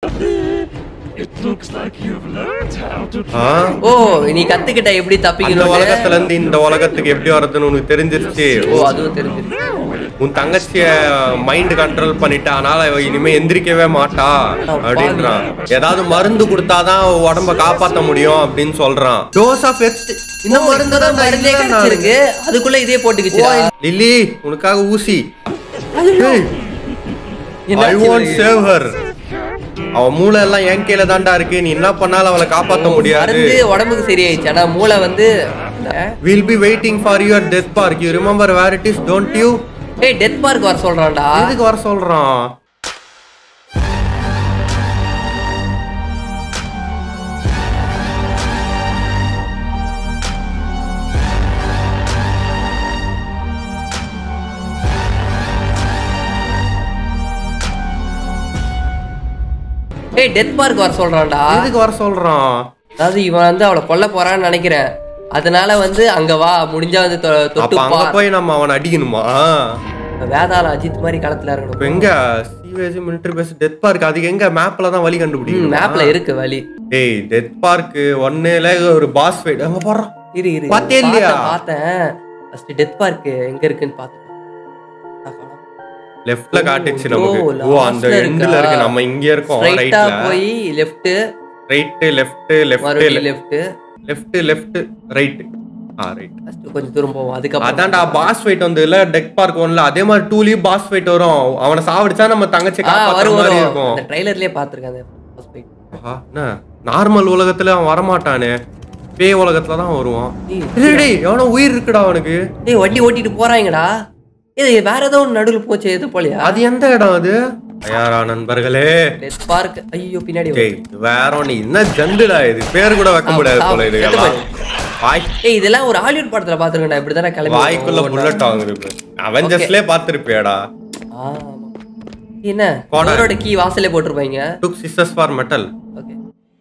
It looks like you've learned how to ஆ? ஓ நீ கத்துக்கிட்ட எப்படி அந்த தப்பிக்கணும் உலகத்துல இருந்து இந்த உலகத்துக்கு எப்படி வரதுன்னு உனக்கு தெரிஞ்சிருச்சு ஓ அதுவும் தெரிஞ்சிருக்கு உன் தங்கச்சிய மைண்ட் கண்ட்ரோல் பண்ணிட்டா அதனால இவ இனிமே எந்திரிக்கவே மாட்டா அப்படின்றான் ஏதாவது மருந்து கொடுத்தாதான் அவ உடம்ப காப்பாத்த முடியும் அப்படின்னு சொல்றான் டோஸ் ஆஃப் எக்ஸ் இந்த மருந்து தான் மருந்தே கிடைச்சிருக்கு அதுக்குள்ள இதே போட்டுக்கிச்சு லில்லி உனக்காக ஊசி ஐ என்னாச்சு வாண்ட் இவருக்கு? சேவ் ஹர் அவ மூளை எல்லாம் என் கையில தான்டா இருக்கு நீ என்ன பண்ணாலும் அவளை காப்பாத்த முடியாது மருந்து உடம்புக்கு சரியாயிடுச்சு ஆனா மூளை வந்து will be waiting for your death park you remember where it is don't you ஏய் டெத் பார்க் வர சொல்றான்டா எதுக்கு வர சொல்றான் ஏய் டெத் பார்க் வர சொல்றான்டா எதுக்கு வர சொல்றான் அதாவது இவன் வந்து அவளை கொல்ல போறான்னு நினைக்கிறேன் அதனால வந்து அங்க வா முடிஞ்சா வந்து தொ- தொட்டு அப்ப அங்க பார் போய் நம்ம அவனை அடிக்கணுமா வேதாள அஜித் மாதிரி களத்துல இப்ப இருக்கணும் எங்க சிவேஜி மிலிட்டரி பேஸ் டெத் பார்க் அதுக்கு எங்க மேப்ல தான் வழி கண்டுபிடிக்கணும் மேப்ல இருக்கு வழி டேய் டெத் பார்க் ஒன்னுல ஒரு பாஸ் ஃபைட் அங்க போறான் இரு இரு பாத்தியா இல்லையா? பார்த்தேன், பார்த்தேன் ஃபர்ஸ்ட் டெத் பார்க் எங்க இருக்குன்னு பார்த்தேன் லெஃப்ட்ல காட்டுச்சு ஓ, நமக்கு ஓ அந்த lastல எண்ட்ல இருக்கா? இருக்கு நம்ம இங்க இருக்கோம் ஸ்ட்ரைட்டா ரைட்ல போய் லெஃப்ட் ரைட் லெஃப்ட் லெஃப்ட் மறுபடியும் லெஃப்ட் லெஃப்ட் லெஃப்ட் ரைட் ஆ ரைட் ஃபர்ஸ்ட் கொஞ்சம் தூரம் போவோம் அதுக்கப்புறம் அதான்டா பாஸ் ஃபைட் வந்து இல்ல டெக் பார்க் ஒன்ல அதே மாதிரி டூலயும் பாஸ் ஃபைட் வரும் அவனை சாவடிச்சா நம்ம தங்கச்சி ஆ காப்பாத்துற வரும் மாதிரி வரும் இருக்கும் அந்த ட்ரைலர்லயே பாத்துருக்கேன் அந்த first fight. ஆஹா, என்ன நார்மல் உலகத்துல அவன் வரமாட்டானே பேய் உலகத்துல தான் வருவான் ஏய், டேய், டேய் எவனோ உயிர் இருக்குடா அவனுக்கு டேய் வண்டி ஓட்டிட்டு போறாங்கடா இது வேற ஏதோ ஒன்று நடுவில் போச்சு எது போலியா அது எந்த இடம் அது யாரா நண்பர்களே டெத் பார்க் ஐயோ பின்னாடி டேய் வேற ஒண்ணு என்ன ஜந்துடா இது பேர் கூட வைக்க முடியாது போல இது செத்து எல்லாம் வாய் ஏய் இதெல்லாம் ஒரு ஹாலிவுட் படத்துல பாத்துருக்கேன்டா இப்படி தானே கிளம்பி வாய்க்குள்ள புல்லட் வாங்குது அவெஞ்சர்ஸ்லயே பாத்துருப்பியாடா ஆமா. என்ன போடா. அவரோட கீ வாசல்லே போட்டிருப்பாங்க டுக் சிஸ்டர்ஸ் ஃபார் மெட்டல் ஓகே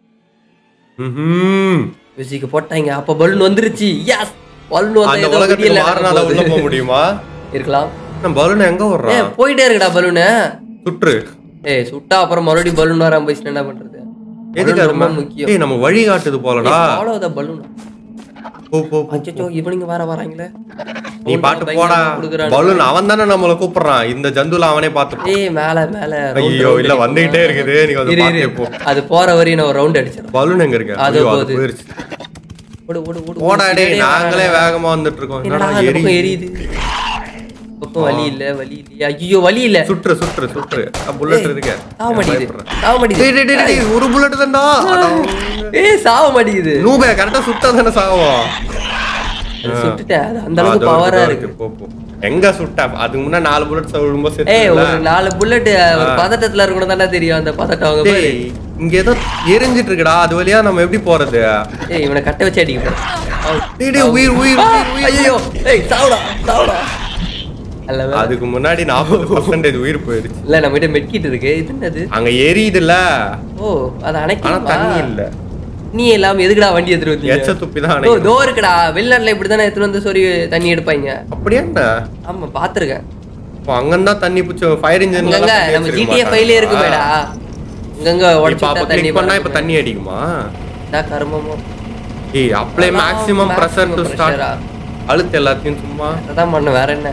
ம்ஹும் மியூசிக் போட்டாங்க அப்ப பலூன் வந்துருச்சு எஸ் பலூன் அந்த வந்து ஏதோ உலகத்துக்கு விடியல்ல மாறினால உள்ள போக முடியுமா இருக்கலாம் நம்ம பலூன் எங்க ஏ வர்றான் போயிட்டே இருக்குடா பலூனு சுற்று ஏய் சுட்டா அப்புறம் மறுபடியும் பலூன் வராம போயிடுச்சுன்னா என்ன பண்றது எதுக்கு Balloon அது ரொம்ப ம- முக்கியம் ஏய் நம்ம வழி காட்டுது போலடா ஃபாலோ த பலூன் போ போ போ. அச்சோ இவனுங்க வேற வராங்களே நீ பாட்டு போடா பலூன் அவன் தானே நம்மள கூப்பிடுறான் இந்த ஜந்துல அவனே பாத்து ஏய் மேல மேல round ஐயோ round இல்ல அடிக்கும். வந்துகிட்டே இருக்குது நீ இரு, கொஞ்சம் இரு. பாத்தே போ அது போற வரையும் நான் ஒரு ரவுண்ட் அடிச்சிடும் பலூன் எங்க இருக்கு அது ஐயோ, அது போகுது. போயிருச்சு ஓடு ஓடு ஓடு போடா ஓடு, டேய் பின்னாடியே நாங்களே வராங்க. வேகமா வந்துட்டு இருக்கோம் என்னடா என்னடா அந்த எரி பக்கம் எரியுது பக்கம் வலி இல்ல வலி இல்லையா ஐயோ வலி இல்ல சுற்று சுற்று சுற்று புல்லட் இருக்கு சாவ மாட்டேங்குது பயப்படுறேன். சாவ டேய், மாட்டேங்குது டேய், டேய், டேய், ஒரு புல்லட் தான்டா ஏய் சாவ மாட்டேங்குது நூபே கரெக்டா சுட்டா தானே சாவும் அது சுட்டுட்டேன் அது அந்த அது அளவுக்கு ஒரு பவரா இதா இருக்கு போ, போ. எங்க சுட்டா அதுக்கு முன்ன நாலு புல்லட் விழும்போது ஏய் செத்து ஒரு நாலு புல்லட் ஒரு பதட்டத்துல இருக்கணும் தானே தெரியும் அந்த பதட்டம் அவங்க பாரு. டேய் இங்க ஏதோ எரிஞ்சிட்டு இருக்குடா அது வழியா நம்ம எப்படி போறது ஏய் இவனை கட்ட வச்சு அடிக்க போறேன். டேய், டேய், உயிர் உயிர் உயிர், உயிர் ஐயோ ஏய் சாவுடா சாவுடா அல்ல வேற. அதுக்கு முன்னாடி நாற்பது பர்சன்டேஜ் உயிர் போயிருச்சு இல்ல நம்ம கிட்ட மெட்கிட் இருக்கு இது என்னது அங்க எரியுதுல்ல ஓ அது ஆனா அணைக்கணுமா தண்ணி இல்ல நீ எல்லாம் எதுக்குடா வண்டி எடுத்துட்டு வந்தீங்க எச்ச துப்பி தான் ஓ அணைக்கணும். தோ இருக்குடா வெளிநாட்டுல இப்படிதானே எடுத்துட்டு வந்து சொல்லி தண்ணி எடுப்பாங்க அப்படியா என்ன ஆமா பாத்துருக்கேன் இப்போ அங்கதான் தண்ணி பிடிச்ச ஃபயர் இன்ஜின் அங்கங்க நம்ம ஜிடிஏ ஃபைலே இருக்குமேடா அங்கங்க இப்ப உடச்சு அப்ப தண்ணி கிளிக் பண்ணா இப்ப தண்ணி அடிக்குமா என்ன கருமமோ ஏய் அப்ளை அதான் maximum pressure to maximum start pressure-ஆ? அழுத்து எல்லாத்தையும் சும்மா அதான் பண்ண வேற என்ன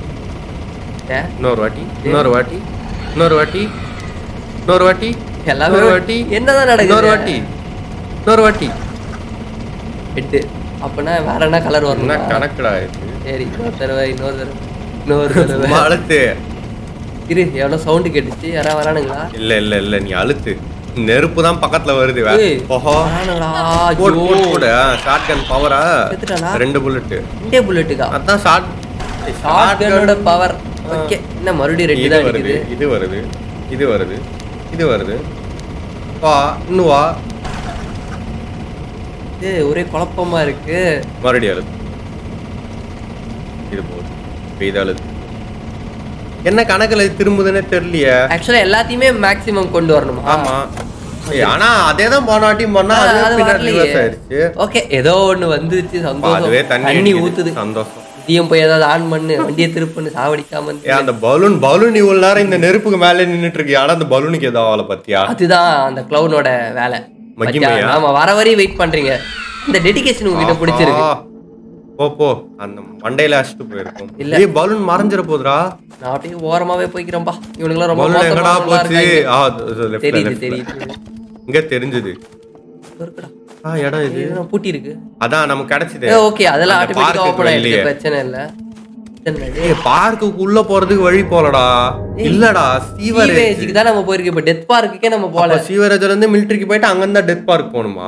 ஏ, இன்னொரு வாட்டி இன்னொரு வாட்டி இன்னொரு வாட்டி இன்னொரு வாட்டி எல்லாமே இன்னொரு வாட்டி என்னதான் நடக்குது இன்னொரு வாட்டி இன்னொரு வாட்டி எட்டு அப்பனா வேற என்ன கலர் என்ன வரணும் கணக்குடா இது சரி இன்னொரு தடவை இன்னொரு தடவை இன்னொரு தடவை சும்மா அழுத்து இரு எவ்வளோ சவுண்டு கேட்டுச்சு யாரா வரானுங்களா இல்ல இல்ல இல்ல நீ அழுத்து நெருப்பு தான் பக்கத்துல வருது வே- ஏய், ஓஹோ வரானுங்களா போடு ஐயோ. போடு போடு ஷார்ட் கன் பவரா செத்துட்டானா? ரெண்டு புல்லட் இண்டே புல்லட்டுக்கா அதான் ஷார்ட் ஷார்ட் கன்னோட பவர் ஓகே என்ன மறுபடியும் ரெண்டு இது தான் வருது அடிக்குது இது வருது இது வருது இது வருது வா இன்னும் வா இது ஒரே குழப்பமா இருக்கு மறுபடியும் அழுது இது போகுது இப்ப இது அழுது என்ன கணக்குல இது திரும்புதுன்னே தெரியலையே ஆக்சுவலா எல்லாத்தையுமே மேக்ஸிமம் கொண்டு வரணுமா ஆமா ஏய், ஆனா அதே தான் போன வாட்டியும் பண்ணா ஆ, அதுவே அது பின்னாடி வரலையே. reverse ஆயிடுச்சு ஓகே ஏதோ ஒண்ணு வந்துருச்சு அப்ப அதுவே சந்தோஷம் தண்ணி தண்ணி அடிக்குது. ஊத்துது சந்தோஷம் இதையும் போய் ஏதாவது ஆன் பண்ணு வண்டியை திருப்புன்னு சாவடிக்காம இருந்து. ஏன் அந்த பலூன் பலூன் இவ்வளவு நேரம் இந்த நெருப்புக்கு மேலே நின்னுட்டு இருக்கு ஆனா அந்த பலூனுக்கு ஏதோ ஆகல பாத்தியா அதுதான் அந்த கிளவுனோட வேலை மகிமையா? பாத்தியா? நாம வர வரையும் வெயிட் பண்றீங்க இந்த டெடிகேஷன் உங்ககிட்ட பிடிச்சிருக்கு ஆஹா. போ போ அந்த மண்டையில அடிச்சுட்டு போயிருக்கும் இல்ல. ஏய் பலூன் மறைஞ்சிட போதுடா நான் அப்படியே ஓரமாவே போய்க்கிறேன்பா இவனுங்களாம் ரொம்ப பலூன் எங்கடா மோசமானவங்களா போச்சு இருக்காங்க. ஆ அது- அது leftல, தெரியுது leftல. தெரியுது இங்க தெரிஞ்சது இருக்குடா. ஆ இடம் இது இது பூட்டி இருக்கு அதான் நமக்கு கிடைச்சது ஓகே அதெல்லாம் அந்த ஆட்டோமேட்டிக்கா park ஓபன் ஆயிடுச்சு இல்லையே. பிரச்சனை இல்ல என்னது? ஏய் பார்க்குக்கு உள்ள போறதுக்கு வழி போலடா இல்லடா சீவரேஜ் சீவேஜுக்கு தான் நம்ம போயிருக்கு இப்ப டெத் பார்க்குக்கே நம்ம போல சீவரேஜ்ல இருந்து மிலிட்டரிக்கு போயிட்டு அங்க இருந்தா டெத் பார்க் போகணுமா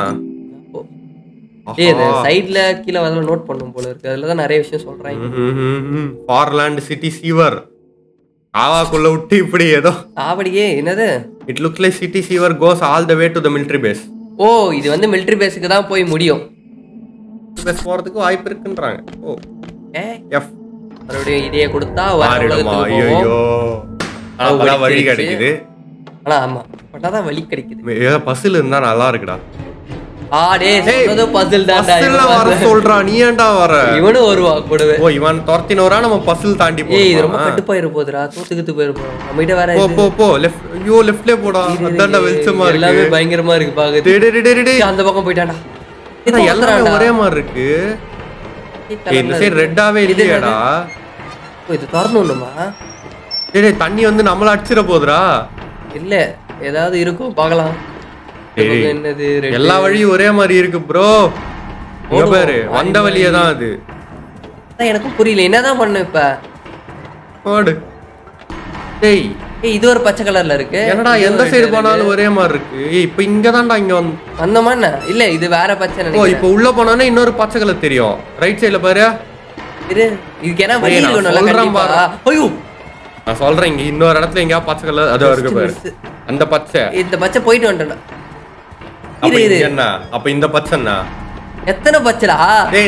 ஏய் இந்த சைடுல கீழ அதெல்லாம் நோட் பண்ணும் போல இருக்கு அதுல தான் நிறைய விஷயம் சொல்றாங்க ஃபார்லாண்ட் சிட்டி சீவர் காவாக்குள்ள விட்டு இப்படி ஏதோ ஆவடியே என்னது it looks like city sewer goes all the way to the military base ஓ இது வந்து மிலிட்டரி பேஸுக்கு தான் போய் முடியும் பேஸ் போறதுக்கு வாய்ப்பு இருக்குன்றாங்க ஓ ஏ எஃப் மறுபடியும் இதையே கொடுத்தா வர மாறிடுமா உலகத்துக்கு ஐயோ போவோம் ஆனா அப்பதான் வழி ஒழிச்சிருச்சு. கிடைக்குது ஆனா ஆமா பட்டாதான் வழி கிடைக்குது ஏதோ பசில் இருந்தா நல்லா இருக்குடா ஆ டேய் சொன்னது பசில் தான்டா பசில் இவன் வர வந்து- சொல்றா நீ ஏன்டா வர இவனும் வருவான் கூடவே ஓ இவன் துரத்தினவரா நம்ம பசில் தாண்டி ஏய் இது ரொம்ப போறோமா? கட்டுப்பாயிரு போதுடா தூத்துக்கிட்டு போயிருப்போம் நம்ம கிட்ட வேற போ இது போ போ லெஃப்ட் ஐயோ லெஃப்ட்லயே போடா அதான்டா வெளிச்சமா எல்லாமே இருக்கு பயங்கரமா இருக்கு பாக்குது டேய், டேய், டேய், டேய், டேய். அந்த பக்கம் போயிட்டான்டா ஏன்னா எல்லாமே ஒரே மாதிரி இருக்கு ஏய், இந்த சைடு ரெட்டாவே இல்லையாடா இது திறந்துமா டேய் டேய், தண்ணி வந்து நம்மள அடிச்சிட போகுதுடா இல்ல ஏதாவது இருக்கும் பார்க்கலாம் இந்த டேய், பக்கம் என்னது red. எல்லா வழியும் ஒரே மாதிரி இருக்கு ப்ரோ இங்க ஓடுவோம். பாரு வந்த வழியே தான் அது அதான் எனக்கும் புரியல என்னதான் பண்ண இப்ப போடு டேய் ஏய் இது ஒரு பச்சை கலர்ல இருக்கு என்னடா இது எந்த ஒரு சைடு red போனாலும் ஒரே மாதிரி இருக்கு ஏய் இப்போ இங்க தான்டா இங்க வந்து அந்த மாதிரி இல்ல இது வேற பச்சை ஓ நினைக்கிறேன் இப்போ உள்ள போனோனே இன்னொரு பச்சை கலர் தெரியும் ரைட் சைடுல பாரு இரு இதுக்கு என்ன வழி ஏய், நான் இருக்கணும்ல சொல்றேன் கண்டிப்பா பாரு. ஐயோ நான் சொல்றேன் இங்க இன்னொரு இடத்துல எங்கயா பச்சை கலர் அதோ இருக்கு பாரு miss. அந்த பச்சை இந்த பச்சை போயிட்டு வந்துட்டேன் அப்ப இரு இங்க இரு என்ன அப்ப இந்த பச்சை என்ன எத்தனை பச்சைடா டேய்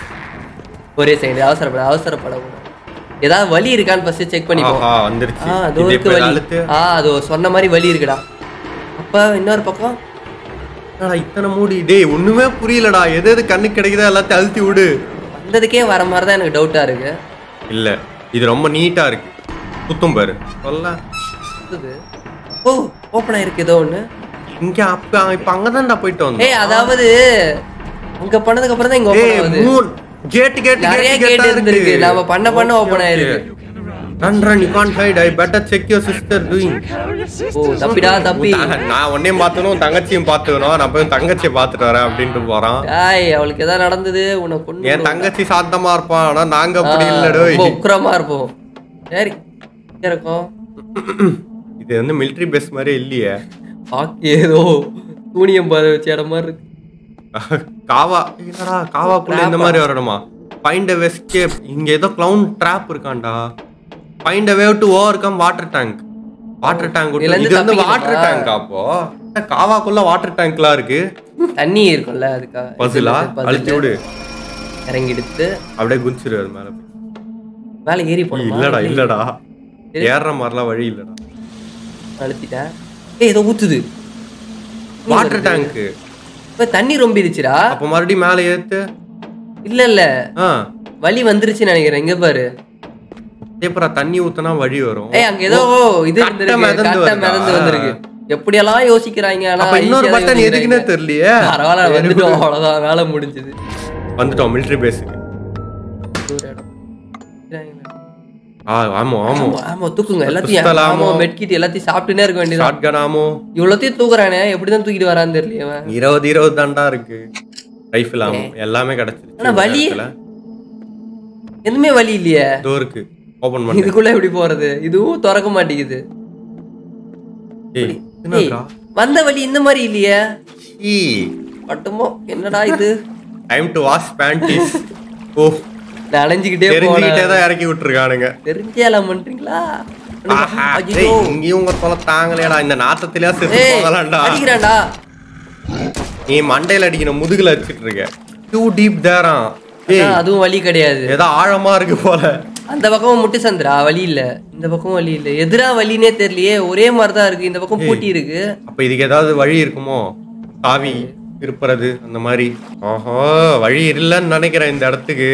ஒரே செகண்ட் அவசரப்பட அவசரப்பட ஏதாவது வலி இருக்கான்னு ஃபர்ஸ்ட் செக் பண்ணி போ ஆஹா வந்துருச்சு ஆ அது இது இருக்கு இப்ப வலி அழுத்து ஆ அது சொன்ன மாதிரி வலி இருக்குடா அப்ப இன்னொரு பக்கம் என்னடா இத்தனை மூடி டேய் ஒண்ணுமே புரியலடா எது எது கண்ணுக்கு கிடைக்குதோ எல்லாத்தையும் அழுத்தி விடு வந்ததுக்கே வர மாதிரி தான் எனக்கு டவுட்டா இருக்கு இல்ல இது ரொம்ப நீட்டா இருக்கு சுத்தம் பாரு சொல்ல இது. ஓ ஓப்பன் ஆயிருக்கு ஏதோ ஒண்ணு இங்க அப்ப இப்ப அங்கதான்டா போயிட்டு வந்தோம் ஏய் அதாவது அங்க பண்ணதுக்கு அப்புறம் தான் இங்க ஓப்பன் ஏய் ஆகுது மூணு கேட் கேட் நிறைய கேட் இருந்திருக்கு நாம பண்ண பண்ண ஓப்பன் ஆயிருக்கு run run you can't hide I better check your sister doing ஓ தப்பிடா தப்பி நான் உன்னையும் பார்த்துக்கணும் தங்கச்சியும் பார்த்துக்கணும் நான் போய் தங்கச்சியை பார்த்துட்டு வரேன் அப்படின்ட்டு போறான் ஏய் அவளுக்கு ஏதாவது நடந்தது உன்னை கொண்டு என் தங்கச்சி சாந்தமா இருப்பான் ஆனா நாங்க அப்படி இல்லடோய் ரொம்ப உக்கிரமா இருப்போம் சரி எங்க இருக்கோம் இது வந்து மிலிட்டரி பேஸ் மாதிரி இல்லையே பாக்கி ஏதோ தூணியம் பாரு வச்ச இடம் மாதிரி இருக்கு காவா என்னடா காவாக்குள்ள இந்த மாதிரி வரணுமா ஃபைண்ட் அ எஸ்கேப் இங்க ஏதோ கிளவுன் ட்ராப் இருக்கான்டா find a way to overcome water tank water tank இதுல இருந்து இது வந்து தப்பிக்கணுமா? வாட்டர் டேங்க் அப்போ என்ன காவாக்குள்ள வாட்டர் டேங்க்லாம் இருக்கு தண்ணி இருக்கும்ல அதுக்காக பசிலா puzzle அழுத்தி விடு இறங்கி எடுத்து அப்படியே குதிச்சிரு அது மேல போய். மேல ஏறி போனோமா இல்லடா இல்லடா ஏறுற மாதிரிலாம் வழி இல்லடா அழுத்திட்டேன் ஏய் ஏதோ ஊத்துது வாட்டர் டேங்க் இப்ப தண்ணி ரொம்பிருச்சுடா அப்ப மறுபடியும் மேல ஏத்து இல்ல இல்ல ஆ வலி வந்துருச்சுன்னு நினைக்கிறேன் இங்க பாரு எப்பரா தண்ணி ஊத்துனா வழி வரும் ஏய் அங்க ஏதோ இது கட்டை இருந்திருக்கு மிதந்து கட்டை வருதா? மிதந்து வந்திருக்கு எப்படியெல்லாம் யோசிக்கிறாங்க ஆனா அப்ப இன்னொரு easy ஆ பட்டன் எதுக்குன்னே யோசிக்கிறாங்க. தெரியலையே பரவாயில்ல வந்துட்டோம் அவ்வளவுதான் வேலை முடிஞ்சது வந்துட்டோம் மிலிட்டரி பேஸுக்கு ஒரு இடம். ஆ ஆமா ஆமா ஆமா, ஆமா தூக்குங்க எல்லாத்தையும் Pistol ஆமா ammo. மெட்கிட் எல்லாத்தையும் சாப்பிட்டுனே இருக்க வேண்டியது ஷார்ட் கன் ஆமோ இவ்வளோத்தையும் தூக்குறானே எப்படிதான் தூக்கிட்டு வரான்னு தெரியல அவன் இருபது இருபது தாண்டா இருக்கு ரைஃபிள் ஆமோ எல்லாமே கிடைச்சிருச்சு ஆனா வலி? இந்த இடத்துல. எதுவுமே வழி இல்லையே இதோ இருக்கு ஓபன் பண்ணு இதுக்குள்ள எப்படி போறது இதுவும் திறக்க மாட்டேங்குது ஏய் என்னடா வந்த வழி இந்த மாதிரி இல்லையே ஈ பட்டுமோ என்னடா இது டைம் டு வாஷ் பேண்டிஸ் ஓ நான் அலைஞ்சுக்கிட்டே தெரிஞ்சுக்கிட்டே போனேன் தான் இறக்கி விட்டுருக்கானுங்க தெரிஞ்சே எல்லாம் பண்றீங்களா ஆஹா, ஐயோ. டேய், இங்கேயும் உங்க தொலை தாங்கலையாடா இந்த நாத்தத்திலேயே செத்து ஏய், போகலாம்டா அடிக்கிறான்டா நீ மண்டையில அடிக்கணும் முதுகுல அடிச்சிட்டு இருக்க டூ டீப் தேரான் ஏய் ஆனா, அதுவும் வழி கிடையாது ஏதோ ஆழமா இருக்கு போல அந்த பக்கம் முட்டு சந்திரா வழி இல்ல இந்த பக்கம் வழி இல்ல எதிரா வழினே தெரியலையே ஒரே மாதிரி தான் இருக்கு இந்த பக்கம் பூட்டி இருக்கு அப்ப இதுக்கு ஏதாவது வழி இருக்குமோ சாவி திருப்புறது அந்த மாதிரி ஆஹா வழி இல்லைன்னு நினைக்கிறேன் இந்த இடத்துக்கு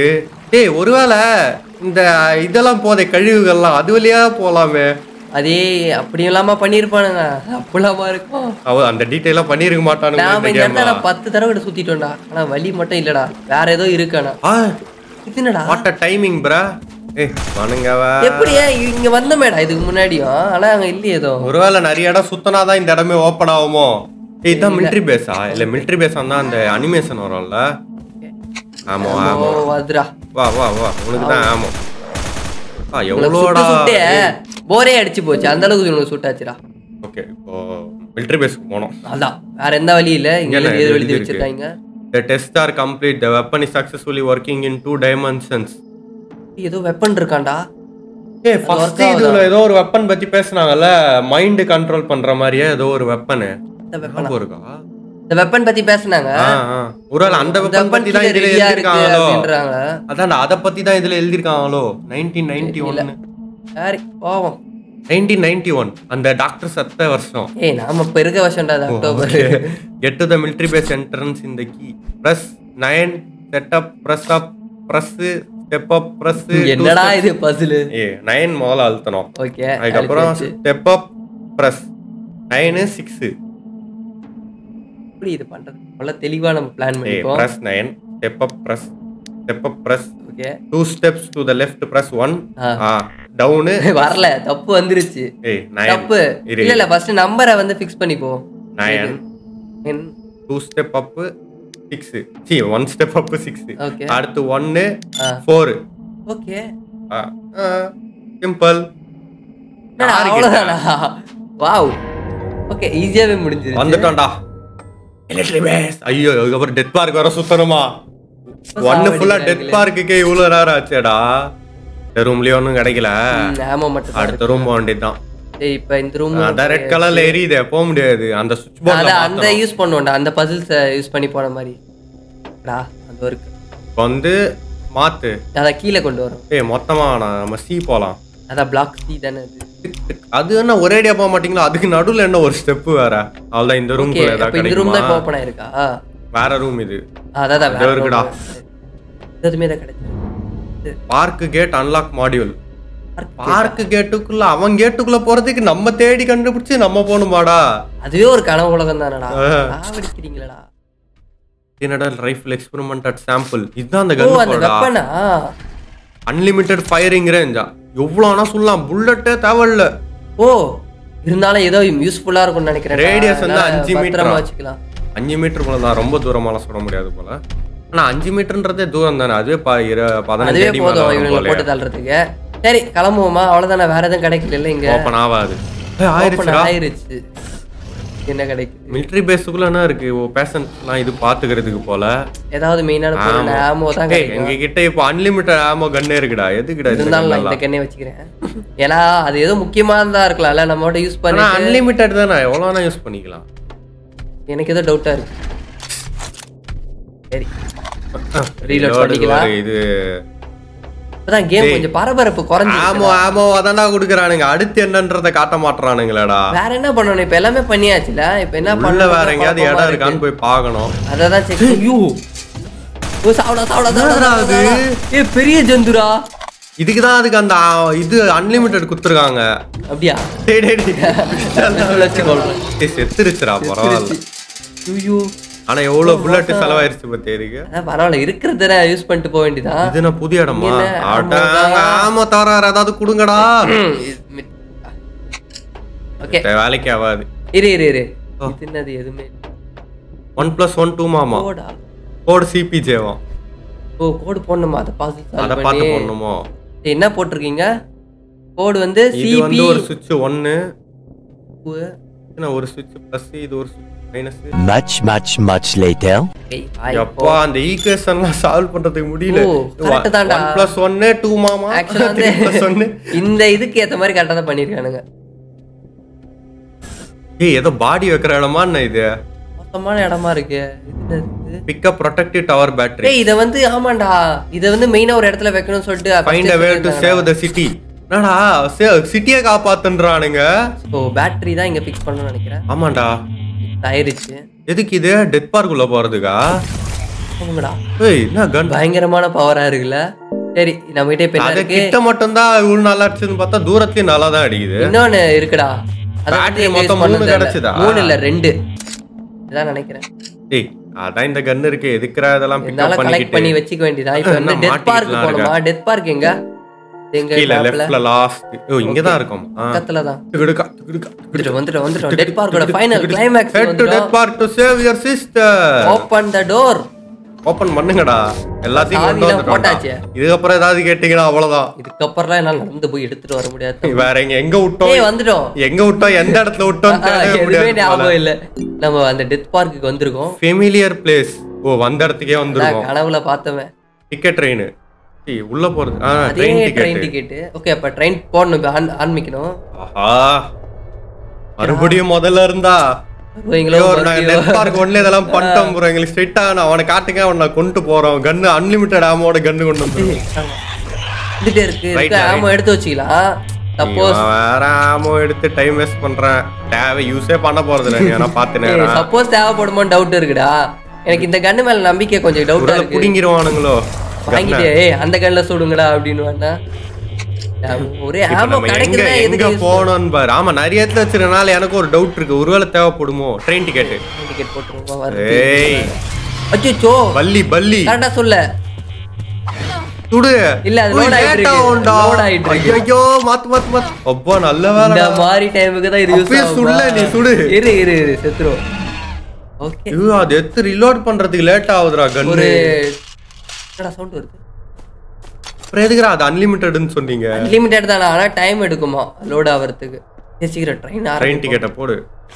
டேய் ஒருவேளை இந்த இதெல்லாம் போதே கழிவுகள்லாம் அது வழியா போலாமே அதே அப்படி இல்லாம பண்ணிருப்பானுங்க அப்பலாமா இருக்கும் அவ அந்த டீட்டெயிலா பண்ணிருக்க மாட்டானுங்க நாம இந்த இந்த இடத்துல கேம்ல நான் பத்து தடவை கிட்ட சுத்திட்டோம்டா ஆனா வலி மட்டும் இல்லடா வேற ஏதோ இருக்கானா ஆ இது என்னடா வாட் டைமிங் பிரா ஏய் வானுங்கவ எப்படி இங்க வந்தமேடா இதுக்கு முன்னாடியும் ஆனா அங்க இல்லையே ஏதோ ஒருவேளை நிறைய இடம் சுத்தனாதான் இந்த இடமே ஓப்பன் ஆகுமோ ஏய் இதான் மிலிட்ரி பேஸா இல்ல மிலிட்ரி பேஸ் தான் அந்த அனிமேஷன் வரும்ல ஆமா ஓ ஆமா வந்துடா வா வா வா உனக்கு தான் ஆமா ஆ உனக்கு எவ்வளோடா சுட்டு சுட்டே போரே அடிச்சு போச்சு அந்த அளவுக்கு உனக்கு சுட்டாச்சுடா ஓகே இப்போ மிலிட்ரி பேஸ்க்கு போனோம் அதான் வேற எந்த வழி இல்ல இங்க இங்க எழுதி எழுதி எழுதி இருக்கு. வச்சிருக்காங்க The tests are complete. The weapon is successfully working in two dimensions. ஏதோ வெப்பன் இருக்கான்டா ஏய் ஃபர்ஸ்ட் work இதுல ஏதோ ஒரு வெப்பன் பத்தி பேசுனாங்கல்ல மைண்ட் கண்ட்ரோல் பண்ற மாதிரியே ஏதோ ஒரு வெப்பன் இந்த வெப்பன் ஞாபகம் இருக்கா இந்த வெப்பன் பத்தி பேசுனாங்க ஆ, ஆ. ஒருவேளை அந்த இந்த வெப்பன் weapon பத்தி தான் கீழே இதுல ready-ஆ இருக்கு எழுதிருக்காங்களோ அப்படின்றாங்க அதான் அத பத்தி தான் இதுல எழுதிருக்காங்களோ நைன்டீன் நைன்டி ஒன் சரி போவோம் நைன்டீன் நைன்டி ஒன் அந்த டாக்டர் சத்த வருஷம் ஏய் நாம இப்ப இருக்க வருஷம்டா அது October get to the military base entrance in the key press 9 set up press up press step up press என்னடா இது பசில் ஏ நைன் முதல்ல அழுத்தணும் ஓகே அதுக்கப்புறம் step up press nine six எப்படி இது பண்றது நல்ல தெளிவா நம்ம பிளான் ஏ பண்ணிப்போம் press nine step up press step up press okay two steps to the left press one ஆ. ஆ டவுனு வரல தப்பு வந்துருச்சு ஏய் நைன் தப்பு இரு இல்ல இல்ல ஃபர்ஸ்ட் நம்பரை வந்து ஃபிக்ஸ் பண்ணிப்போம் nine N two step up six C one step up six okay அடுத்து ஒன்னு ஆ. ஃபோரு ஓகே சிம்பிள் அவ்வளவுதானா வாவ் ஓகே ஈஸியாவே முடிஞ்சிருச்சு வந்துட்டோம்டா மிலிட்டரி பேஸ் ஐயோ அதுக்கப்புறம் டெத் பார்க் வர சுத்தணுமா ஒன்னு ஃபுல்லா டெத் பார்க்குக்கே இவ்வளவு நேரம் ஆச்சேடா இந்த ரூம்லயே ஒன்றும் கிடைக்கல ஆமா மட்டும் தான் அடுத்த ரூம் போக வேண்டியதுதான் ஏய் இப்ப இந்த ரூம் அதான் ரெட் கலர்ல எரியுதே போக முடியாது அந்த சுவிட்ச் அத போர்ட்ல அந்த யூஸ் பண்ணுவோம்டா அந்த பசில்ஸ் யூஸ் பண்ணி போன மாதிரி டா அது இருக்கு இப்போ வந்து மாத்து அத கீழே கொண்டு வரும் ஏய் மொத்தமா வேணாம் நம்ம சி போலாம் அதான் பிளாக் சி தானே அது அது என்ன ஒரேடியா போக மாட்டீங்களா அதுக்கு நடுவுல என்ன ஒரு ஸ்டெப் வேற அவ்வளவுதான் இந்த ரூம் ஓகே ஏதாவது அப்ப இந்த ரூம் தான் கிடைக்குமா ஓபன் ஆயிருக்கா வேற ரூம் இது அதான் அதான் இதோ வேற இருக்குடா. room. எதுவுமே தான் கிடைச்சது park gate unlock module park கேட்டுக்குள்ள அவன் கேட்டுக்குள்ள போறதுக்கு நம்ம தேடி கண்டுபிடிச்சு நம்ம போகணுமாடா அதுவே ஒரு கனவு உலகம் தானடா ஆ. சாவடிக்கிறீங்களடா என்னடா ரைஃபிள் எக்ஸ்பெரிமெண்ட் அட் சாம்பிள் இதுதான் அந்த ஓ கன் அந்த போடா வெப்பனா அன்லிமிட்டெட் ஃபயரிங் ரேஞ்சா எவ்வளோனா சொல்லலாம் புல்லட்டே தேவையில்ல ஓ இருந்தாலும் ஏதோ யூஸ்ஃபுல்லா இருக்கும்னு நினைக்கிறேன் Radius வந்து அஞ்சு மீட்டரா? வச்சுக்கலாம் அஞ்சு மீட்டருக்குள்ள தான் ரொம்ப தூரமாலாம் சுட முடியாது போல ஆனா அஞ்சு மீட்டர்ன்றதே தூரம் தானே அதுவே ப- இரு- பதினஞ்சு அதுவே அடி மேல போதும் வரும் இவங்களை போலயே. போட்டு தள்ளுறதுக்கு சரி கிளம்புவோமா அவ்வளவுதானே வேற எதுவும் கிடைக்கல இங்க ஓப்பன் ஆகாது ஏய், ஓப்பன் ஆயிருச்சுடா ஆயிருச்சு என்ன கிடைக்குது மிலிட்ரி பேஸுக்குள்ள என்ன இருக்கு ஓ பேஷன்ட்லாம் இது பாத்துக்கிறதுக்கு போல ஏதாவது மெயினான பொருள் ஆமோ தான் ஏய், கிடைக்கும் எங்க கிட்ட இப்போ அன்லிமிட்டட் ஆமோ கன்னே இருக்குடா எதுக்குடா இந்த இருந்தாலும் நான் இந்த கன்னெல்லாம்? கண்ணே வச்சுக்கிறேன் ஏன்னா அது ஏதோ முக்கியமானதா இருக்கலாம்ல நம்மளோட யூஸ் ஆனா பண்ணி அன்லிமிட்டட் தானே எவ்வளோ யூஸ் பண்ணிக்கலாம் எனக்கு ஏதோ டவுட்டா இருக்கு சரி Reload Reload பண்ணிக்கலாம். ஒரு இது இப்பதான் கேம் கொஞ்சம் பரபரப்பு குறைஞ்சு ஆமோ ஆமோ அதான்டா குடுக்குறானுங்க அடுத்து என்னன்றத காட்ட மாட்றானுங்களேடா வேற என்ன பண்ணணும் இப்ப எல்லாமே பண்ணியாச்சுல இப்ப என்ன உள்ள பண்ண வேற எங்கேயாவது இடம் இருக்கான்னு போய் பார்க்கணும் அததான் செக் ஐயோ ஓ சாவடா சாவடா என்னடா அது? ஏ பெரிய ஜந்துரா இதுக்கு தான் அதுக்கு அந்த ஆ, இது அன்லிமிட்டட் குடுத்துருக்காங்க அப்படியா டேய், டேய், டேய். வச்சுக்கொள்றேன் ஏய், செத்துருச்சுடா பரவாயில்ல ஐயோ ஆனா எவ்வளவு புல்லட் செலவாயிருச்சு பத்தி இருக்கு அதான் பரவாயில்ல இருக்கிறத யூஸ் பண்ணிட்டு போக வேண்டியதான் இது என்ன புதிய இடமா இல்ல, அட, ஆமாடா. ஆமா தவிர வேற ஏதாவது கொடுங்கடா ஓகே வேலைக்கு ஆகாது இரு இரு இரு இது என்னது எதுவுமே ஒன் பிளஸ் ஒன் டூ மாமா கோடா கோடு சிபிஜேவா ஓ கோடு போடணுமா அதை பாஸ் அதை பண்ணி பார்த்து போடணுமோ என்ன போட்டிருக்கீங்க கோடு வந்து இது சிபி வந்து ஒரு சுவிட்ச் ஒன்னு ஒரு சுவிட்ச் பிளஸ் இது ஒரு சுவிட்ச் minus Much, much, much later. எப்பா அந்த ஈக்குவேஷன்லாம் சால்வ் பண்றதுக்கு முடியல ஓ, correct தான்டா. ஒன் பிளஸ் ஒன்னு டூ மாமா ஆக்சுவலா வந்து த்ரீ பிளஸ் ஒன்னு இந்த இதுக்கு ஏத்த மாதிரி கரெக்டா தான் பண்ணிருக்கானுங்க ஏய் ஏதோ பாடி வைக்கிற இடமா என்ன இது மொத்தமான இடமா இருக்கு இது என்னது? பிக்கப் ப்ரொடெக்டிவ் டவர் பேட்டரி டேய் இத வந்து ஆமாண்டா இத வந்து மெயினா ஒரு இடத்துல வைக்கணும்னு சொல்லிட்டு find a way to save the city என்னடா சிட்டியை காப்பாத்துன்றானுங்க ஓ பேட்டரி தான் இங்க ஃபிக்ஸ் பண்ணணும்னு நினைக்கிறேன் ஆமாண்டா ஆயிருச்சு எதுக்கு இது டெத் பார்க்குள்ள போறதுக்கா ஆமாங்கடா ஏய் என்ன கன் பயங்கரமான பவரா இருக்குல்ல சரி நம்ம கிட்ட இப்ப என்ன அது இருக்கு கிட்ட மட்டும் தான் இவ்வளவு நல்லா அடிச்சதுன்னு பார்த்தா தூரத்துலயும் நல்லா தான் அடிக்குது இன்னொன்னு இருக்குடா அத Battery வந்து எங்க use மொத்தம் பண்ணது மூணு இல்ல. கிடைச்சுதா? மூணு இல்ல ரெண்டு இதான் நினைக்கிறேன் டேய் அதான் இந்த கன் இருக்கு எதுக்குறா இதெல்லாம் என்னால பிக்கப் கலெக்ட் பண்ணி பண்ணிக்கிட்டு வச்சுக்க வேண்டியதா இப்ப வந்து என்ன டெத் பார்க் மாட்டிக்கலாம் போணுமா டெத் பார்க் எங்க எங்க கீழ mapல? லெஃப்ட்ல லாஸ்ட் ஓ இங்க தான் இருக்கும் ஆ. பக்கத்துல தான் திகுடுக்கா, திகுடுக்கா. வந்துட்டோம் வந்துட்டோம் வந்துட்டோம் டெத் பார்க்கோட final climax Head to death park to save your sister. Open the door open பண்ணுங்கடா எல்லாத்தையும் கொண்டு சாவிலாம் வந்துட்டோம்டா. போட்டாச்சே. இதுக்கப்புறம் ஏதாவது கேட்டீங்கன்னா அவ்வளவுதான் இதுக்கப்புறம்லாம் என்னால நடந்து போய் எடுத்துட்டு வர முடியாது வேற எங்க எங்க விட்டோம் ஏய் வந்துட்டோம் எங்க விட்டோம் எந்த இடத்துல விட்டோம் ஆ, எதுவுமே ஞாபகம் இல்ல நம்ம அந்த டெத் பார்க்குக்கு வந்திருக்கோம் ஃபெமிலியர் பிளேஸ் ஓ வந்த இடத்துக்கே நான் வந்துருவோம் கனவுல பார்த்தவன் டிக்கெட் ட்ரெயின் உள்ள போறது ஆ அதே train train ticket ticket okay அப்ப ட்ரெயின் போடணும் இப்ப ஆன்- ஆரம்பிக்கணும் ஆஹா மறுபடியும் முதல்ல இருந்தா வருவீங்களோ ஐயோ, நான் மறுபடியும் நெட் பார்க் ஒன்ல இதெல்லாம் பண்ணிட்டோம் ப்ரோ எங்களுக்கு ஸ்ட்ரெயிட்டா நான் அவனை காட்டுங்க அவனை நான் கொண்டு போறோம் கன்னு அன்லிமிட்டட் ஆமோட கன்னு கொண்டு வந்து வந்துட்டே இருக்கு Right, இருக்கு right. ஆமா எடுத்து வச்சுக்கலாம் சப்போஸ் வேற ஆமோ எடுத்து டைம் வேஸ்ட் பண்றேன் தேவை யூஸே பண்ண போறது இல்லை நீ ஆனா பாத்துனே சப்போஸ் தேவைப்படுமோ டவுட் இருக்குடா எனக்கு இந்த கண்ணு மேல நம்பிக்கை கொஞ்சம் டவுட்டா ஒருவேளை இருக்கு புடிங்கிருவானுங்களோ வாங்கிட்டு ஏய் அந்த கண்ணில் சுடுங்கடா அப்படின்னு வேணா ஒரே இப்ப ஆமா நம்ம எங்க கிடைக்குதுன்னா எங்க எதுக்கு போகணும்னு பாரு ஆமா நிறைய இடத்துல வச்சிருக்கனால எனக்கு ஒரு டவுட் இருக்கு ஒருவேளை தேவைப்படுமோ ட்ரெயின் டிக்கெட் டிக்கெட் போட்டுருவோம் வருது ஏய் அச்சோ பல்லி பல்லி கரெக்டா சொல்ல சுடு இல்ல, அது load ஆயிட்டு இருக்கு. load ஆயிட்டு இருக்கு. ஐயோ மாத்து மாத்து மாத்து அப்பா நல்ல வேலை இந்த மாதிரி டைமுக்கு தான் இது யூஸ் அப்பயே சுடல நீ, சுடு. இரு இரு இரு செத்துரும் ஓகே ஐயோ அது எடுத்து ரிலோட் பண்றதுக்கு லேட் ஆகுதுடா ஒரு கன்னு என்னடா சவுண்ட் வருது அப்புறம் எதுக்குடா அது அன்லிமிட்டட்னு சொன்னீங்க அன்லிமிட்டட் தானே ஆனா டைம் எடுக்குமா லோட் ஆகிறதுக்கு சரி, சீக்கிரம் ட்ரெயின் ட்ரெயின் ஆரம்பிக்கும் டிக்கெட்டை போடு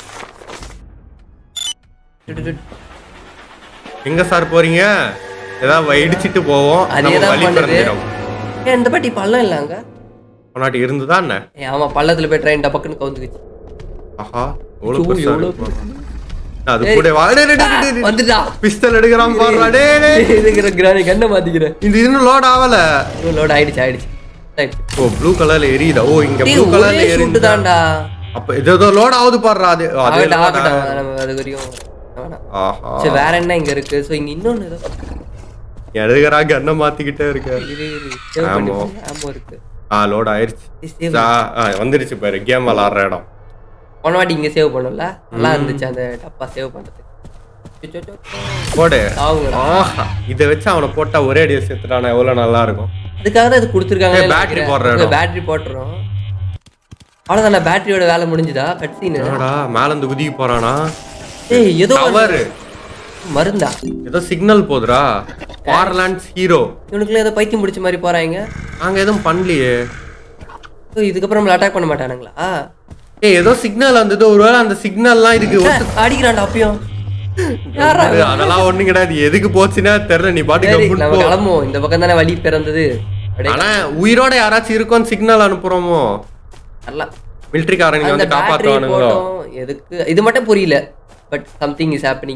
எங்க சார் போறீங்க ஏதாவது இடிச்சிட்டு போவோம் அதே நம்ம தான் வழி பண்ணுது பிறந்திடும் ஏன் இந்த பாட்டி பள்ளம் இல்ல அங்க முன்னாடி இருந்துதா என்ன ஏ ஆமா பள்ளத்துல போய் ட்ரெயின் டபக்குன்னு கவுந்துக்குச்சு ஆஹா எவ்வளவு ஐயோ, பெருசா எவ்வளவு இருக்கு. அது கூட வா டேய், டேய், டேய், டேய், டேய். வந்துட்டா பிஸ்டல் எடுக்கிறான் பாருடா டேய் டேய். இதுங்கிற கிராணி கண்ணை மாத்திக்கிறேன் இது இன்னும் லோட் ஆகல லோட் ஆயிடுச்சு ஆயிடுச்சு ஆயிடுச்சு ஓ ப்ளூ கலர்ல எரியுதா ஓ இங்க டேய், ப்ளூ கலர்ல ஒரே shoot எரியுது தான்டா அப்ப இது ஏதோ லோட் ஆகுது பாருடா அது அது ஆகட்டும் load ஆகட்டும் ஆகுது. நம்ம அது வரையும் வேணாம் ஆஹா சரி வேற என்ன இங்க இருக்கு சோ இங்க இன்னொன்னு ஏதோ எடுக்கிறா கண்ணை மாத்திக்கிட்டே இருக்க இரு இரு சேவ் பண்ணி ஆமா. ஆமா இருக்கு ஆ லோட் ஆயிருச்சு சேவ் ஆ, ஆ, வந்துருச்சு பாரு கேம் விளாடுற இடம் போன வாட்டி இங்க சேவ் பண்ணல நல்லா இருந்துச்சு அந்த டப்பா சேவ் பண்றதுக்கு சோ, சோ, சோ. போடு ஆகுங்கடா ஆஹா இதை வச்சு அவனை போட்டா ஒரே அடியை செத்துட்டானா எவ்வளவு நல்லா இருக்கும் அதுக்காக தான் இது கொடுத்துருக்காங்க ஏய், battery போடுற இடம். பேட்டரி போட்டுறோம் அவ்வளவுதானே பேட்டரியோட வேலை முடிஞ்சுதா கட்சீனு என்னடா மேல இருந்து குதிக்க போறானா ஏய் ஏதோ ஒரு டவர் மருந்தா ஏதோ சிக்னல் போதுடா பார்லாண்ட்ஸ் ஹீரோ இவனுக்குள்ள ஏதோ பைத்தியம் பிடிச்ச மாதிரி போறாங்க நாங்க எதுவும் பண்ணலையே ஓ, இதுக்கப்புறம் நம்மள அட்டாக் பண்ண மாட்டானுங்களா ஏய் ஏதோ சிக்னல் வந்தது ஒருவேளை அந்த சிக்னல்லாம் இதுக்கு ஒத்து- அடிக்கிறான்டா அப்பயும் யாரா அது அதெல்லாம் ஒண்ணும் கிடையாது எதுக்கு போச்சுன்னா தெரியல நீ பாட்டு சரி கம்முன்னு நம்ம போ கிளம்புவோம் இந்த பக்கம் தானே வழி பிறந்தது அப்படியே ஆனா உயிரோட யாராச்சும் இருக்கோன்னு சிக்னல் அனுப்புறோமோ நல்லா மிலிட்டரிக்காரங்க அந்த வந்து பேட்டரி காப்பாத்துவானுங்களோ போட்டோம் எதுக்கு இது மட்டும் புரியல பட் சம்திங் இஸ் ஹேப்பனிங்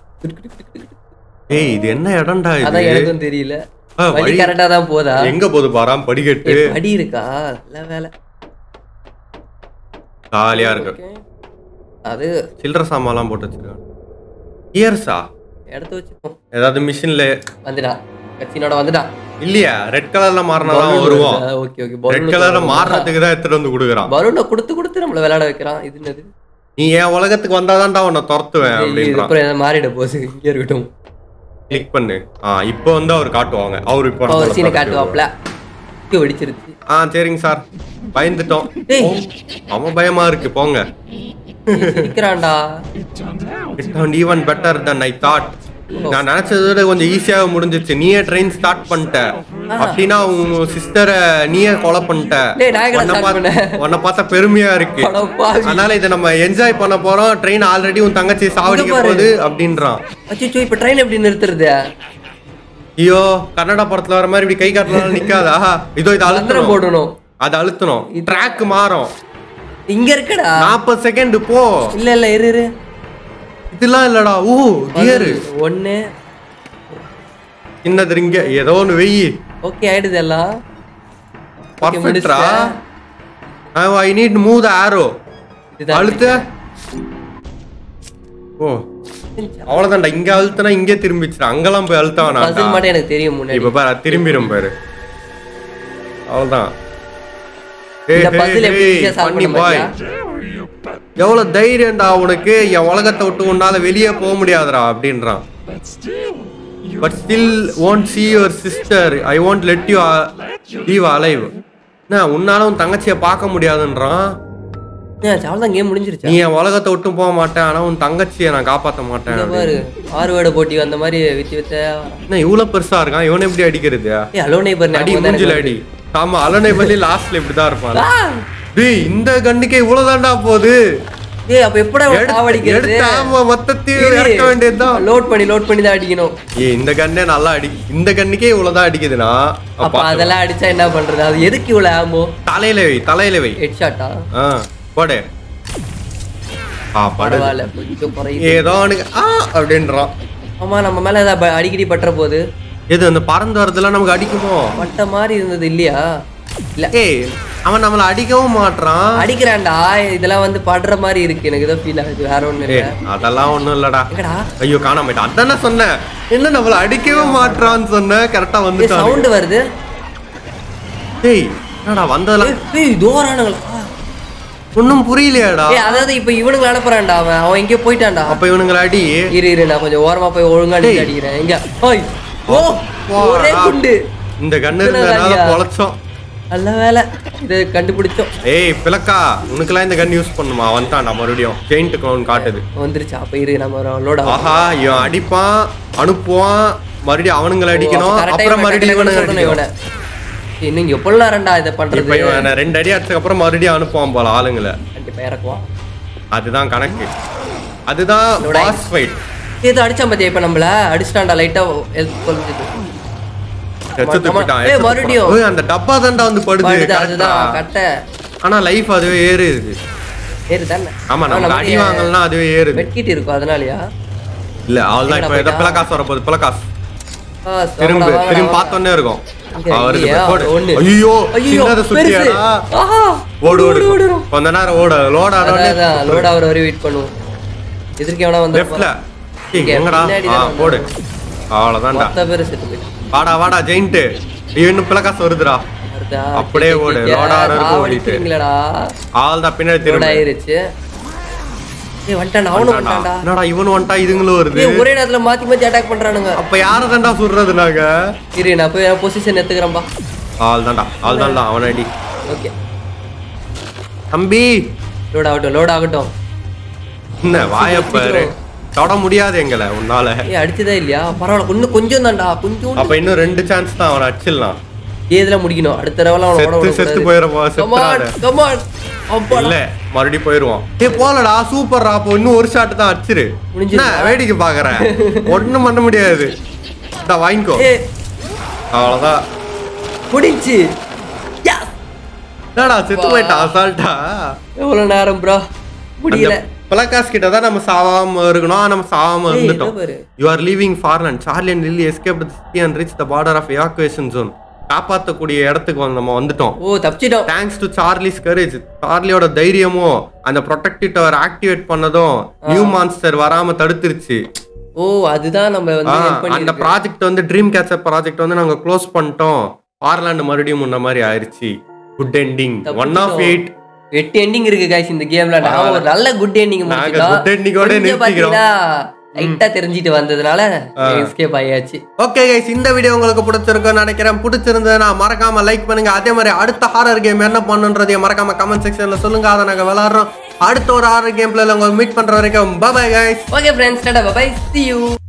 ஏய் இது என்ன இடம்டா அதான் இது எனக்கும் தெரியல ஆ, வழி வழி- கரெக்டா தான் போதா எங்க போகுது பாராம் படிக்கட்டு ஏய், படி இருக்கா நல்ல வேலை ஜாலியா இருக்கு Okay. அது சில்லற சாமான்லாம் போட்டு வச்சிருக்காங்க இயர்ஸா எடுத்து வச்சுப்போம் ஏதாவது மிஷின்ல வந்துட்டான் கட்சினோட வந்துட்டான் இல்லையா ரெட் கலர்ல மாறினாதான் வருவோம் ஓகே ஓகே ரெட் கலர்ல மாறுறதுக்கு தான் எடுத்துட்டு வந்து கொடுக்குறான் பலூனை கொடுத்து கொடுத்து நம்மள விளையாட வைக்கிறான் இது என்னது நீ என் உலகத்துக்கு வந்தாதான்டா உன்னை துரத்துவேன் இது அப்படின்றான் அப்புறம் எதாவது மாறிட போகுது இங்கே இருக்கட்டும் கிளிக் பண்ணு ஆ இப்போ வந்து அவர் காட்டுவாங்க அவர் இப்போ அவர் நம்மள சீனை துரத்தி காட்டுவாப்ல இங்கே வெடிச்சிருச்சு ஆ சரிங்க சார் பயந்துட்டோம் டேய் அவன் பயமா இருக்கு போங்க சிரிக்கிறான்டா it even better than I thought நான் நினைச்சதை விட கொஞ்சம் ஈஸியாக முடிஞ்சிச்சு நீயே ட்ரெயின் ஸ்டார்ட் பண்ணிட்ட அப்படின்னா உன் சிஸ்டரை நீயே கொலை பண்ணிட்ட டேய், நான் எங்கடா உன்னை start பார்த்த- பண்ணேன்? உன்னை பார்த்தா பெருமையா இருக்கு அட பாவி. அதனால இதை நம்ம என்ஜாய் பண்ண போறோம் ட்ரெயின் ஆல்ரெடி உன் தங்கச்சி சாவடிக்க பாரு. போகுது அப்படின்றான் அச்சோ இப்போ ட்ரெயின் எப்படி நிறுத்துறது ஐயோ கன்னடா படத்துல வர மாதிரி இப்படி கை காட்டலாம் நிக்காதா இதோ இது மந்திரம் அழுத்தணும் போடணும் அது அழுத்தணும் ட்ராக் மாறும் இங்க இருக்குடா நாற்பது செகண்ட் போ இல்ல இல்ல இரு இரு இதெல்லாம் இல்லடா ஊ கியரு ஒண்ணு சின்னது இங்க ஏதோ ஒன்று வெயி ஓகே ஆயிடுது எல்லாம் Okay, பர்ஃபெக்ட்ரா முடிச்சிட்டேன். ஐ நீட் மூவ் த ஆரோ இதுதான் அழுத்து ஓ அவ்வளவுதான்டா இங்க அழுத்தனா இங்கே திரும்பிச்சுடா அங்கெல்லாம் போய் அழுத்தவனா பசில் மட்டும் எனக்கு தெரியும் முன்னாடி இப்ப பாரு அது திரும்பிடும் பாரு அவ்வளவுதான் இந்த puzzle எப்படி easy ஆ solve பண்ணி பண்ண பாய் பாத்தியா? எவ்வளவு தைரியம்டா உனக்கு என் உலகத்தை விட்டு உன்னால வெளியே போக முடியாதுடா அப்படின்றான் But still, you but still won't see your sister I won't let you leave alive என்ன உன்னால உன் தங்கச்சியை பார்க்க முடியாதுன்றான் ஏன் அவ்வளோதான் கேம் முடிஞ்சிருச்சா நீ என் உலகத்தை விட்டும் போக மாட்டேன் ஆனா உன் தங்கச்சியை நான் காப்பாத்த மாட்டேன் இங்க பாரு ஆறு வேட போட்டி அந்த மாதிரி வித்தி வித்த என்ன இவ்வளவு பெருசா இருக்கான் இவனை எப்படி அடிக்கிறது ஏ அலோ நைபர் அடி மூஞ்சில அடி ஆமா அலனை பள்ளி லாஸ்ட்ல இப்படிதான் இருப்பான் டேய் இந்த கண்ணுக்கே இவ்வளவுதான்டா போகுது ஏய் அப்ப எப்படா எடுத்து- சாவடிக்கிறது எடுத்து ஆமா மொத்தத்தையும் இறக்க வேண்டியதுதான் லோட் பண்ணி லோட் பண்ணி தான் அடிக்கணும் ஏய் இந்த கண்ணே நல்லா அடி இந்த கண்ணுக்கே இவ்வளவுதான் அடிக்குதுன்னா அப்ப அதெல்லாம் அடிச்சா என்ன பண்றது அது எதுக்கு இவ்வளவு ஆமோ தலையில வை தலையில வை ஹெட் ஷாட்டா ஆ போடு ஆ படு பரவாயில்ல கொஞ்சம் குறையுது ஏதோ அவனுக்கு ஆ அப்படின்றான் ஆமா நம்ம மேல ஏதாவது ப- அடிக்கடி பட்டுற போது எது அந்த பறந்து வரதெல்லாம் நமக்கு அடிக்குமோ பட்ட மாதிரி இருந்தது இல்லையா இல்ல ஏய் அவன் நம்மள அடிக்கவும் மாட்றான் அடிக்கிறான்டா இதெல்லாம் வந்து படுற மாதிரி இருக்கு எனக்கு ஏதோ ஃபீல் ஆகுது வேற ஒண்ணு இல்ல ஏய் அதெல்லாம் ஒண்ணும் இல்லடா எங்கடா ஐயோ காணாம போயிட்டான் அதானே சொன்னேன் என்ன நம்மள அடிக்கவே மாட்றான்னு சொன்ன கரெக்டா ஏய் வந்துட்டான் சவுண்ட் வருது டேய் என்னடா வந்ததெல்லாம் ஏய், ஏய் தூரானுங்களா ஒன்னும் புரியலையாடா ஏய் அதாவது இப்ப இவனுங்களை அனுப்புறான்டா அவன் அவன் எங்கேயோ போயிட்டான்டா அப்ப இவனுங்களை அடி இரு இரு நான் கொஞ்சம் ஓரமா போய் ஒழுங்கா நின்று அடிக்கிறேன் எங்க ஓய் ஓ ஒரே போடா. குண்டு இந்த கண்ணு இத்தனை இருந்ததுனால காலியா? பொழைச்சோம் நல்ல வேலை இதை கண்டுபிடிச்சோம் ஏய் பிளக்கா உனக்கெல்லாம் இந்த கன் யூஸ் பண்ணுமா வந்துட்டான்டா மறுபடியும் ஜெயிண்ட் கவுன் காட்டுது வந்துருச்சு அப்ப இரு நம்ம லோட் ஆஹா இவன் அடிப்பான் அனுப்புவான் மறுபடியும் அவனுங்களை அடிக்கணும் அப்புறம் மறுபடியும் இவனை அடிக்கணும் இன்னும் எவ்வளவு நேரம்டா இதை இப்ப பண்றது இவன் ரெண்டு அடி அடிச்சதுக்கு அப்புறம் மறுபடியும் அனுப்புவான் போல ஆளுங்களை கண்டிப்பா இறக்குவான் அதுதான் கணக்கு அதுதான் இதோட பாஸ் ஃபைட் ஏதோ அடிச்சான் பாத்தியா இப்ப நம்மள அடிச்சிட்டான்டா லைட்டா ஹெல்த் குறைஞ்சிது எச்சத்து ஆமா. போயிட்டான் ஏய், எச்சத்து மறுபடியும். போயிட்டான். ஏய், அந்த டப்பா தான்டா வந்து படுது படுது, correct அதுதான் ஆ. கட்டை ஆனா லைஃப் அதுவே ஏறுது ஏறு தானே ஆமா நம்ம அடி வாங்கலன்னா அதுவே ஏறுது வெட்கிட்டு இருக்கும் அதனாலயா இல்ல அவள்தான் இப்ப எங்கடா எதை போயிட்டா? பிளக்காசு வரப்போகுது பிளக்காசு ஆ, திரும்ப வாங்கடா, வாங்கடா, திரும்ப வாங்கடா. பார்த்தோன்னே இருக்கும் இங்க அவருக்கு இல்லையா? போடு. ஒண்ணு. ஐயோ ஐயோ, சின்னதை சுத்தியாடா பெருசு. ஆஹா, ஓடு ஓடு ஓடு, ஓடு. கொஞ்ச நேரம் ஓட லோட் அதான், ஆனோடனே அதான், load ஆகுற வரை வெயிட் பண்ணுவோம் எதிர்க்க எவனா வந்து லெஃப்ட்ல இங்க எங்கடா பின்னாடி ஆ தான் போடு அவ்வளவுதான்டா மொத்த பேர் செத்து போயிட்டான் வாடா வாடா ஜெயிண்ட் ஐயோ இன்னும் பிளக்காசு வருதுடா வருதா? அப்படியே கே, கே, ஓடு, கே, load ஆகுற வரைக்கும் ஓடிட்டு. சாவடிக்கிறீங்களேடா. ஆள் தான் பின்னாடி load திரும்ப ஆயிருச்சு ஏய் வந்துட்டான்டா அவனும் வந்துட்டான்டா என்னடா இவன் வந்துட்டா இதுங்களும் வருது ஏய் ஒரே நேரத்துல மாத்தி மாத்தி அட்டாக் பண்றானுங்க அப்ப யார தான்டா சுடுறது நாங்க இரு நான் போய் பொசிஷன் எடுத்துக்கிறேன்பா ஆள் தான்டா ஆள் தான்டா அவன் அடி ஓகே தம்பி லோட் ஆகட்டும் லோட் ஆகட்டும் என்ன வாயப்பாரு தொட முடியாது எங்களை உன்னால ஏய் அடிச்சதா இல்லையா பரவாயில்ல இன்னும் கொஞ்சம் தான்டா கொஞ்சம் அப்ப இன்னும் ரெண்டு சான்ஸ் தான் அவனை அடிச்சிடலாம் ஏதுல முடிக்கணும் அடுத்த தடவை அவனை ஓட செத்து செத்து போயிடப்போ செத்துறாரு கமான் அப்பா இல்ல மறுபடியும் போயிருவான் ஏய் போலடா சூப்பர்ரா அப்போ இன்னும் ஒரு ஷாட் தான் அடிச்சிரு முடிஞ்சிருச்சா? என்ன வேடிக்கை பாக்குறேன் ஒண்ணும் பண்ண முடியாது இந்தா வாங்கிக்கோ ஏய் அவ்வளவுதான் முடிஞ்சு Yes! என்னடா செத்து போயிட்டான் அசால்ட்டா எவ்வளவு நேரம் ப்ரோ முடியல பிளக்காஸ் கிட்ட தான் நம்ம சாவாம இருக்கணும் ஆனா நம்ம சாவாம ஏய், இருந்துட்டோம் இதோ பாரு. You are leaving Farland Charlie and Lily escape the city and reach the border of evacuation zone காப்பாத்தக்கூடிய இடத்துக்கு வந்து நம்ம வந்துட்டோம் ஓ தப்பிச்சிட்டோம் தேங்க்ஸ் டு சார்லிஸ் கரேஜ் சார்லியோட தைரியமும் அந்த ப்ரொடெக்டிவ் டவர் ஆக்டிவேட் பண்ணதும் நியூ மான்ஸ்டர் வராம தடுத்துருச்சு ஓ அதுதான் நம்ம ஆ, வந்து help அந்த பண்ணிருக்கு. ப்ராஜெக்ட் வந்து ட்ரீம் கேச்சர் ப்ராஜெக்ட் வந்து நாங்க க்ளோஸ் பண்ணிட்டோம் பார்லாண்ட் மறுபடியும் முன்ன மாதிரி ஆயிருச்சு குட் எண்டிங் ஒன் ஆஃப் தப்பிச்சிட்டோம். எயிட் எட்டு எண்டிங் இருக்கு guys இந்த கேம்ல நான் ஒரு நல்ல குட் எண்டிங் நாங்க good ending ஓட நிறுத்திக்கிறோம். லைட்டா தெரிஞ்சிட்டு வந்ததுனால எஸ்கேப் ஆயாச்சு ஓகே கைஸ் இந்த வீடியோ உங்களுக்கு பிடிச்சிருக்கும்னு நினைக்கிறேன் பிடிச்சிருந்ததுன்னா மறக்காம லைக் பண்ணுங்க அதே மாதிரி அடுத்த ஹாரர் கேம் என்ன பண்ணுன்றதையும் மறக்காம கமெண்ட் செக்ஷன்ல சொல்லுங்க அதை நாங்க விளாடுறோம் அடுத்த ஒரு ஹாரர் கேம்ல உங்களை மீட் பண்ற வரைக்கும் பாய் கைஸ் ஓகே ஃப்ரெண்ட்ஸ் டாடா பை see you